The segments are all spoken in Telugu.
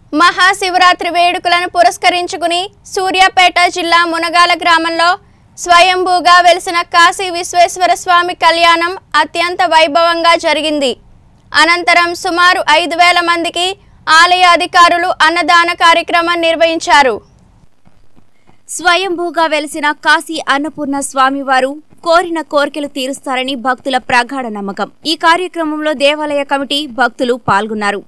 మహాశివరాత్రి వేడుకలను పురస్కరించుకుని సూర్యాపేట జిల్లా మునగాల గ్రామంలో స్వయంభూగా వెలిసిన కాశీ విశ్వేశ్వర స్వామి కళ్యాణం అత్యంత వైభవంగా జరిగింది అనంతరం సుమారు ఐదు వేల మందికి ఆలయ అధికారులు అన్నదాన కార్యక్రమం నిర్వహించారు స్వయంభూగా వెలిసిన కాశీ అన్నపూర్ణ స్వామివారు కోరిన కోరికలు తీరుస్తారని భక్తుల ప్రగాఢ నమ్మకం ఈ కార్యక్రమంలో దేవాలయ కమిటీ భక్తులు పాల్గొన్నారు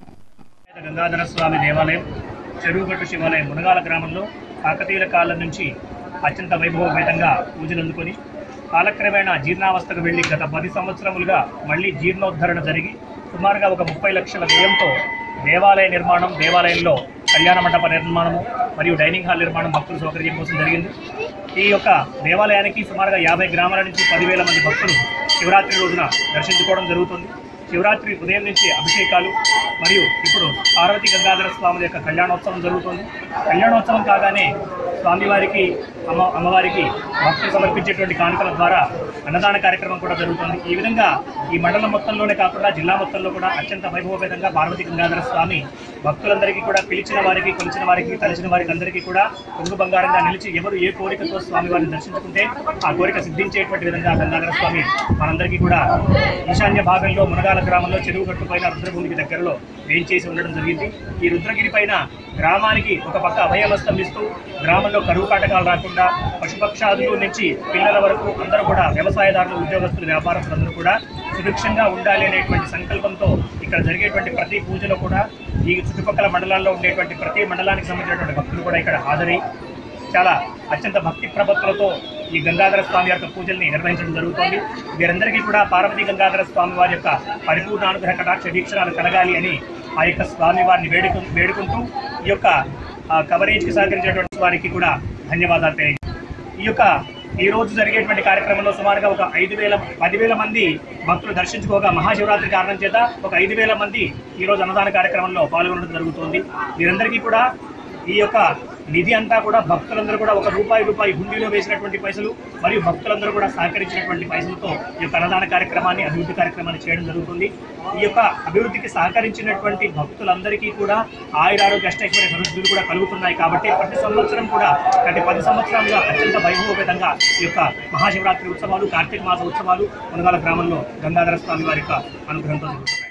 గంగాధర స్వామి దేవాలయం చెరువుగట్టు శివాలయం మునగాల గ్రామంలో కాకతీయుల కాలం నుంచి అత్యంత వైభవపేతంగా పూజలు అందుకొని కాలక్రమేణా జీర్ణావస్థకు వెళ్లి గత పది సంవత్సరములుగా మళ్ళీ జీర్ణోద్ధరణ జరిగి సుమారుగా ఒక ముప్పై లక్షల వ్యయంతో దేవాలయ నిర్మాణం దేవాలయంలో కళ్యాణ మండప నిర్మాణము మరియు డైనింగ్ హాల్ నిర్మాణం భక్తుల సౌకర్యం కోసం జరిగింది ఈ యొక్క దేవాలయానికి సుమారుగా యాభై గ్రామాల నుంచి పదివేల మంది భక్తులు శివరాత్రి రోజున దర్శించుకోవడం జరుగుతుంది శివరాత్రి ఉదయం నుంచి అభిషేకాలు మరియు ఇప్పుడు పార్వతి గంగాధర స్వామి యొక్క కళ్యాణోత్సవం జరుగుతుంది కళ్యాణోత్సవం కాగానే స్వామివారికి అమ్మ అమ్మవారికి భక్తులు సమర్పించేటువంటి కానుకల ద్వారా అన్నదాన కార్యక్రమం కూడా జరుగుతుంది ఈ విధంగా ఈ మండలం మొత్తంలోనే కాకుండా జిల్లా మొత్తంలో కూడా అత్యంత వైభవపేతంగా పార్వతి గంగాధర స్వామి భక్తులందరికీ కూడా పిలిచిన వారికి కొలిచిన వారికి తలిచిన వారికి అందరికీ కూడా కొంగు బంగారంగా నిలిచి ఎవరు ఏ కోరికతో స్వామి వారిని దర్శించుకుంటే ఆ కోరిక సిద్ధించేటువంటి విధంగా గంగాధర స్వామి మనందరికీ కూడా ఈశాన్య భాగంలో మునగాల గ్రామంలో చెరువు గట్టు పైన రుద్రభూమికి దగ్గరలో వేయించేసి ఉండడం జరిగింది ఈ రుద్రగిరి పైన గ్రామానికి ఒక పక్క అభయమస్తం ఇస్తూ గ్రామంలో కరువు కాటకాలు రాకుండా పశుపక్షాదులు నుంచి పిల్లల వరకు అందరూ కూడా వ్యవసాయదారులు ఉద్యోగస్తులు వ్యాపారస్తులు అందరూ కూడా సుభిక్షంగా ఉండాలి అనేటువంటి సంకల్పంతో ఇక్కడ జరిగేటువంటి ప్రతి పూజలో కూడా ఈ చుట్టుపక్కల మండలాల్లో ఉండేటువంటి ప్రతి మండలానికి సంబంధించినటువంటి భక్తులు కూడా ఇక్కడ హాజరై చాలా అత్యంత భక్తి ప్రపత్తులతో ఈ గంగాధర స్వామి యొక్క పూజల్ని నిర్వహించడం జరుగుతోంది వీరందరికీ కూడా పార్వతీ గంగాధర స్వామి వారి యొక్క పరిపూర్ణ అనుగ్రహ కటాక్ష దీక్షణాలు కలగాలి అని ఆ యొక్క స్వామి వారిని వేడుకు వేడుకుంటూ ఈ యొక్క ఆ, కవరేజ్కి సహకరించినటువంటి వారికి కూడా ధన్యవాదాలు తెలియ ఈ యొక్క ఈ రోజు జరిగేటువంటి కార్యక్రమంలో సుమారుగా ఒక ఐదు వేల పదివేల మంది భక్తులు దర్శించుకోగా మహాశివరాత్రి కారణం చేత ఒక ఐదు వేల మంది ఈ రోజు అన్నదాన కార్యక్రమంలో పాల్గొనడం జరుగుతోంది వీరందరికీ కూడా ఈ యొక్క నిధి అంతా కూడా భక్తులందరూ కూడా ఒక రూపాయి రూపాయి హుండీలో వేసినటువంటి పైసలు మరియు భక్తులందరూ కూడా సహకరించినటువంటి పైసలతో ఈ యొక్క అన్నదాన కార్యక్రమాన్ని అభివృద్ధి కార్యక్రమాన్ని చేయడం జరుగుతుంది ఈ యొక్క అభివృద్ధికి సహకరించినటువంటి భక్తులందరికీ కూడా ఆయురారోగ్య అష్టైశ్వర్య సమృద్ధులు కూడా కలుగుతున్నాయి కాబట్టి ప్రతి సంవత్సరం కూడా గత పది సంవత్సరాలుగా అత్యంత వైభవపేతంగా ఈ యొక్క మహాశివరాత్రి ఉత్సవాలు కార్తీక మాస ఉత్సవాలు మునగాల గ్రామంలో గంగాధర స్వామి వారి యొక్క అనుగ్రహంతో జరుగుతున్నాయి